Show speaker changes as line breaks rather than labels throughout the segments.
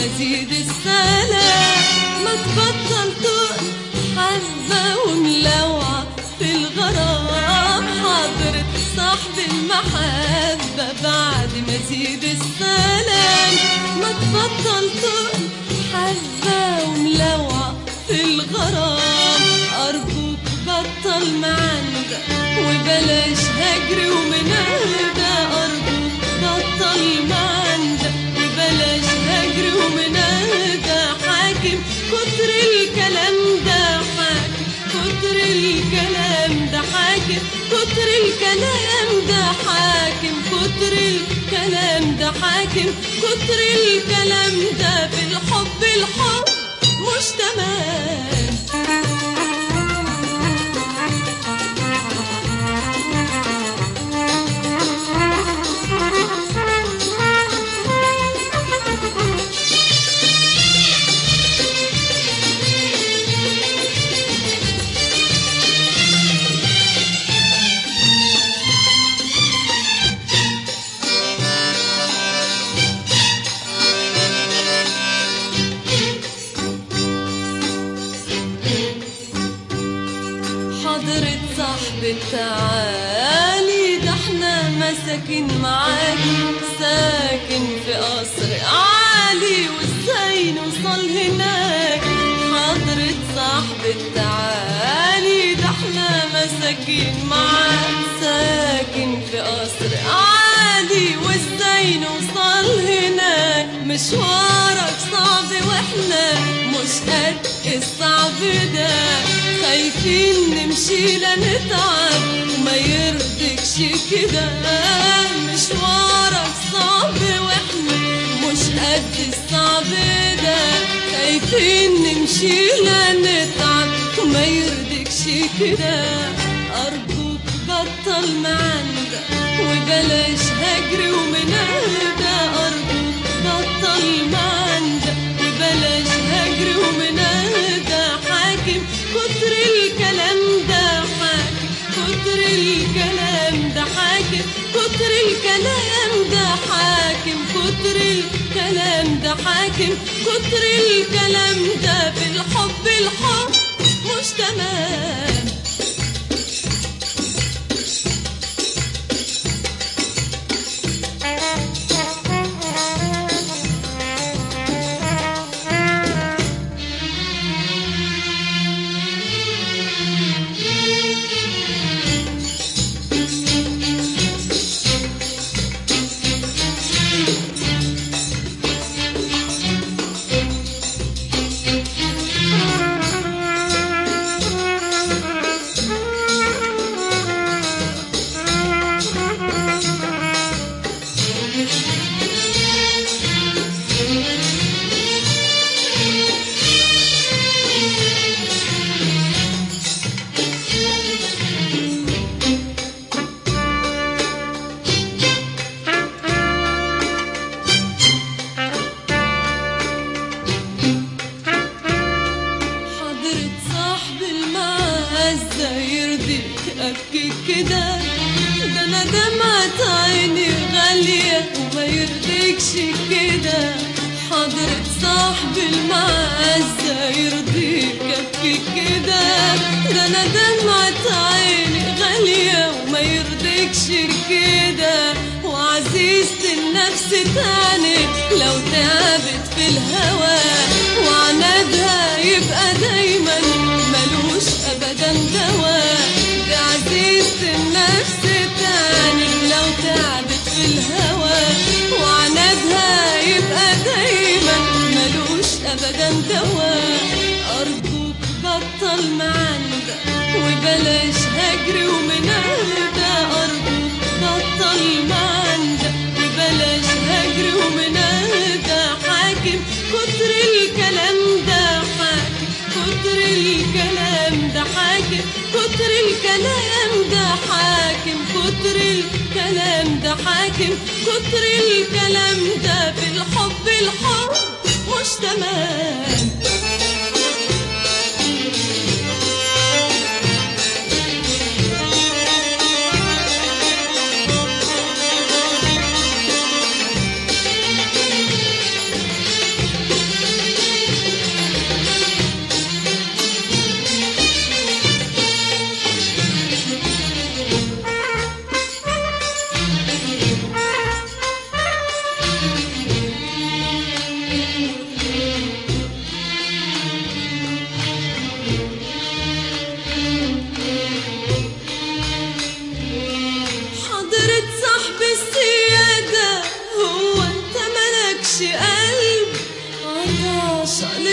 مزيد السلام ما تبطل تقل حبة وملوعة في الغرام حضرة صاحب المحبة بعد مزيد السلام ما تبطل تقل حبة وملوعة في الغرام أرجوك بطل معندة وبلاش هجر ومنادى أرجوك بطل معندة وبلاش هجر ومنادى حاكم كتر الكلام ده حاكم كتر الكلام ده حاكم كتر الكلام ده حاكم كتر الكلام ده حاكم كتر الكلام ده بالحب الحب مش تمام حضرة صاحب تعالي ده احنا مساكين معاك ساكن في قصر عالي وازاي نوصل هناك حضرة صاحب تعالي ده احنا مساكين معاك ساكن في قصر عالي وازاي نوصل هناك مشوارك صعب واحنا مش قد الصعب ده خايفين نمشي لنتعب وما يرضكش كده مشوارك صعب واحنا مش قد الصعب ده خايفين نمشي لنتعب وما يرضكش كده أرجوك بطل معندة وبلاش هجر ومنادى أرجوك بطل معندة وبلاش هجر ومنادى حاكم كتر الكلام ده حاكم كتر الكلام ده حاكم كتر الكلام ده حاكم كتر الكلام ده حاكم كتر الكلام ده بالحب الحب مش تمام حضرة صاحب المعزة يرضيك أبكي كده ده أنا دمعة عيني غالية وما يرضيكش كده حضرة صاحب المعزة يرضيك أبكي كده ده أنا دمعة عيني غالية وما يرضيكش كده وعزيزة النفس تاني لو تعبت في الهوى وعنادها يبقى دايما ملوش ابدا دواء دي عزيزة النفس تاني لو تعبت في الهوى وعنادها يبقى دايما ملوش ابدا دواء ارجوك بطل معندة وبلاش هجر ومنادى ارجوك بطل معندة وبلاش هجر ومنادى حاكم كتر الكلام ده حاكم كتر الكلام ده حاكم كتر الكلام ده حاكم كتر الكلام ده حاكم كتر الكلام ده بالحب الحب مش تمام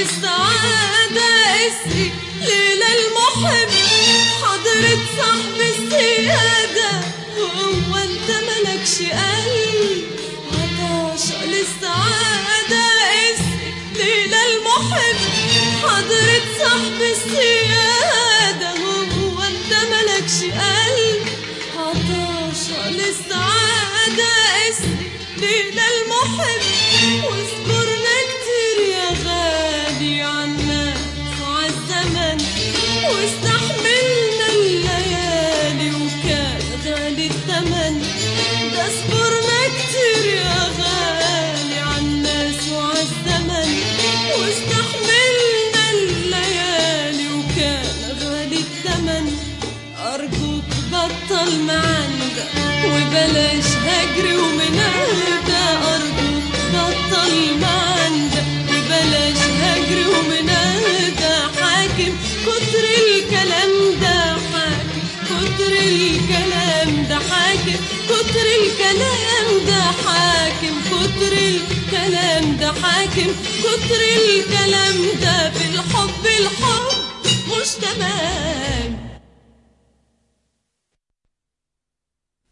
للسعادة اسري ليلى المحب حضرة صاحب السيادة هو انت ملكش قلب عطاشة للسعادة اسري ليلى المحب حضرة صاحب السيادة هو انت ملكش قلب عطاشة للسعادة اسري ليلى المحب واصبرنا كتير يا غالي عالناس وعالزمن واستحملنا الليالي وكان غالي الثمن ده صبرنا كتير يا غالي عالناس وعالزمن واستحملنا الليالي وكان غالي الثمن أرجوك بطل معندة وبلاش هجري ومنهدة أرجوك بطل معندة وبلاش هجري ومنهدة حاكم كتر الكلام ده حاكم كتر الكلام ده حاكم كتر الكلام ده حاكم كتر الكلام ده حاكم كتر الكلام ده في الحب الحب مش تمام